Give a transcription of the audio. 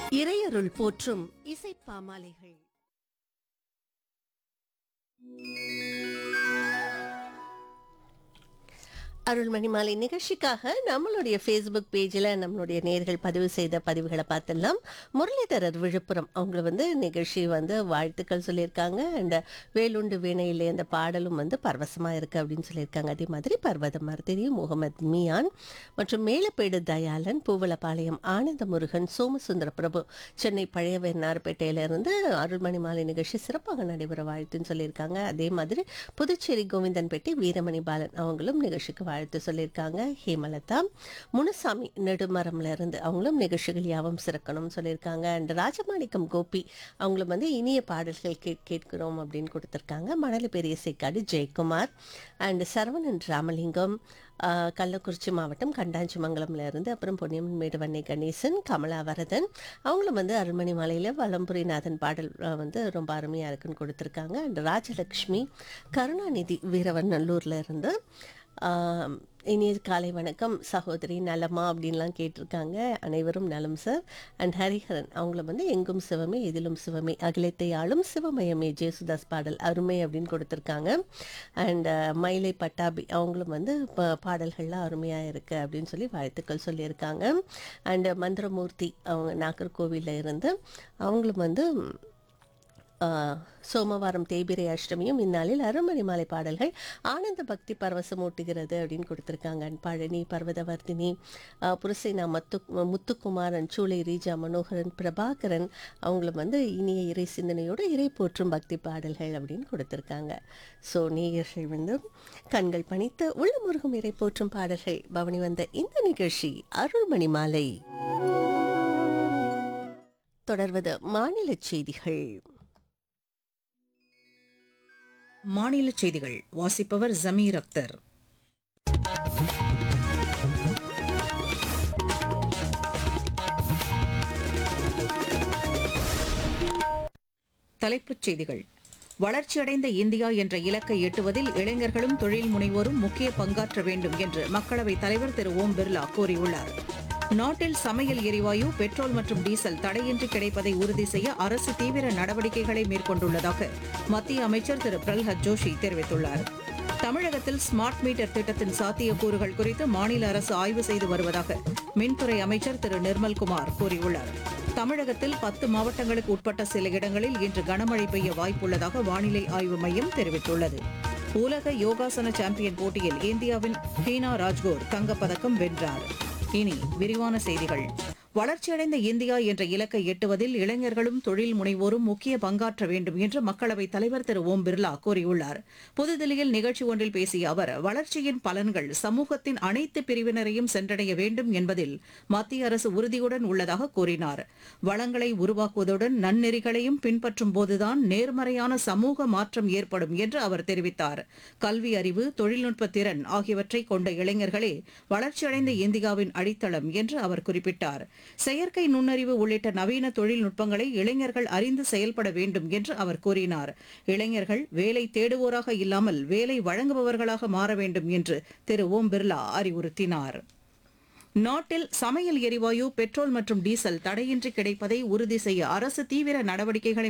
இறையருள் போற்றும் இசைப்பாமாலைகள் அருள்மணி மாலை நிகழ்ச்சிக்காக நம்மளுடைய ஃபேஸ்புக் பேஜில் நம்மளுடைய நேர்கள் பதிவு செய்த பதிவுகளை பார்த்துடலாம் முரளிதரர் விழுப்புரம் அவங்க வந்து நிகழ்ச்சி வந்து வாழ்த்துக்கள் சொல்லியிருக்காங்க அண்ட் வேலுண்டு வீணையிலே அந்த பாடலும் வந்து பரவசமாக இருக்குது அப்படின்னு சொல்லியிருக்காங்க அதே மாதிரி பர்வத மர்தினி முகமது மியான் மற்றும் மேலப்பேடு தயாளன் பூவலபாளையம் ஆனந்த முருகன் சோமசுந்தர பிரபு சென்னை பழைய வெண்ணார்பேட்டையிலிருந்து அருள்மணி மாலை நிகழ்ச்சி சிறப்பாக நடைபெற வாழ்த்துன்னு சொல்லியிருக்காங்க அதே மாதிரி புதுச்சேரி கோவிந்தன்பேட்டை வீரமணி பாலன் அவங்களும் நிகழ்ச்சிக்கு வாழ்த்து சொல்லியிருக்காங்க ஹேமலதா முனுசாமி நெடுமரம்ல இருந்து அவங்களும் நிகழ்ச்சிகள் யாவும் சிறக்கணும்னு சொல்லியிருக்காங்க அண்ட் ராஜமாணிக்கம் கோபி அவங்களும் வந்து இனிய பாடல்கள் கேட் கேட்கிறோம் அப்படின்னு கொடுத்துருக்காங்க மணலி பெரிய சேக்காடு ஜெயக்குமார் அண்ட் சரவணன் ராமலிங்கம் ஆஹ், கள்ளக்குறிச்சி மாவட்டம் கண்டாஞ்சிமங்கலம்ல இருந்து அப்புறம் பொன்னியம்மன் மேடுவண்ணை கணேசன் கமலா வரதன் அவங்களும் வந்து அருள்மணி மாலையில் வலம்புரிநாதன் பாடல் ஆஹ், வந்து ரொம்ப அருமையாக இருக்குன்னு கொடுத்துருக்காங்க அண்ட் ராஜலக்ஷ்மி கருணாநிதி வீரவநல்லூர்ல இருந்து ஆம், இனிய காலை வணக்கம் சகோதரி நலமா அப்படின்லாம் கேட்டிருக்காங்க அனைவரும் நலம் சார் அண்ட் ஹரிஹரன் அவங்கள வந்து எங்கும் சிவமே எதிலும் சிவமே அகிலத்தை ஆளும் சிவமயமே ஜேசுதாஸ் பாடல் அருமை அப்படின்னு கொடுத்துருக்காங்க அண்ட் மயிலை பட்டாபி அவங்களும் வந்து ப- பாடல்கள்லாம் அருமையாக இருக்கு அப்படின்னு சொல்லி வாழ்த்துக்கள் சொல்லியிருக்காங்க அண்ட் மந்திரமூர்த்தி அவங்க நாகர்கோவிலில் இருந்து அவங்களும் வந்து ஆஹ், சோமவாரம் தேய்பிரை அஷ்டமியும் இந்நாளில் அருமணி மாலை பாடல்கள் ஆனந்த பக்தி பரவசமூட்டுகிறது அப்படின்னு கொடுத்துருக்காங்க அண்ட் பழனி பர்வதவர்த்தினி ஆஹ், புரசைனா மத்து முத்துக்குமாரன் சூளை ரீஜா மனோகரன் பிரபாகரன் அவங்களும் வந்து இனிய இறை சிந்தனையோட இறை போற்றும் பக்தி பாடல்கள் அப்படின்னு கொடுத்துருக்காங்க ஸோ நேயர்கள் வந்து கண்கள் பணித்து உள்ள முருகும் இறை போற்றும் பாடல்கள் பவனி வந்த இந்த நிகழ்ச்சி அருள்மணி மாலை தொடர்வது மாநில செய்திகள் மாநில செய்திகள் வாசிப்பவர் ஜமீர் அக்தர் தலைப்புச் செய்திகள் வளர்ச்சியடைந்த இந்தியா என்ற இலக்கை எட்டுவதில் இளைஞர்களும் தொழில் முனைவோரும் முக்கிய பங்காற்ற வேண்டும் என்று மக்களவைத் தலைவர் திரு ஓம் பிர்லா கூறியுள்ளார் நாட்டில் சமையல் எரிவாயு பெட்ரோல் மற்றும் டீசல் தடையின்றி கிடைப்பதை உறுதி செய்ய அரசு தீவிர நடவடிக்கைகளை மேற்கொண்டுள்ளதாக மத்திய அமைச்சர் திரு பிரல்ஹத் ஜோஷி தெரிவித்துள்ளார் தமிழகத்தில் ஸ்மார்ட் மீட்டர் திட்டத்தின் சாத்தியக்கூறுகள் குறித்து மாநில அரசு ஆய்வு செய்து வருவதாக மின்துறை அமைச்சர் திரு நிர்மல்குமார் கூறியுள்ளார் தமிழகத்தில் பத்து மாவட்டங்களுக்கு உட்பட்ட சில இடங்களில் இன்று கனமழை பெய்ய வாய்ப்புள்ளதாக வானிலை ஆய்வு மையம் தெரிவித்துள்ளது உலக யோகாசன சாம்பியன் போட்டியில் இந்தியாவின் ஹீனா ராஜ்கோர் தங்கப்பதக்கம் வென்றார் இனி விரிவான செய்திகள் வளர்ச்சியடைந்த இந்தியா என்ற இலக்கை எட்டுவதில் இளைஞர்களும் தொழில் முனைவோரும் முக்கிய பங்காற்ற வேண்டும் என்று மக்களவைத் தலைவர் திரு ஓம் பிர்லா கூறியுள்ளார் புதுதில்லியில் நிகழ்ச்சி ஒன்றில் பேசிய அவர் வளர்ச்சியின் பலன்கள் சமூகத்தின் அனைத்து பிரிவினரையும் சென்றடைய வேண்டும் என்பதில் மத்திய அரசு உறுதியுடன் உள்ளதாக கூறினார் வளங்களை உருவாக்குவதுடன் நன்னெறிகளையும் பின்பற்றும் போதுதான் நேர்மறையான சமூக மாற்றம் ஏற்படும் என்று அவர் தெரிவித்தார் கல்வி அறிவு தொழில்நுட்ப திறன் ஆகியவற்றை கொண்ட இளைஞர்களே வளர்ச்சியடைந்த இந்தியாவின் அடித்தளம் என்று அவர் குறிப்பிட்டார் செயற்கை நுண்ணறிவு உள்ளிட்ட நவீன தொழில்நுட்பங்களை இளைஞர்கள் அறிந்து செயல்பட வேண்டும் என்று அவர் கூறினார் இளைஞர்கள் வேலை தேடுவோராக இல்லாமல் வேலை வழங்குபவர்களாக மாற வேண்டும் என்று திரு ஓம் பிர்லா அறிவுறுத்தினார் நாட்டில் சமையல் எரிவாயு பெட்ரோல் மற்றும் டீசல் தடையின்றி கிடைப்பதை உறுதி செய்ய அரசு தீவிர நடவடிக்கைகளை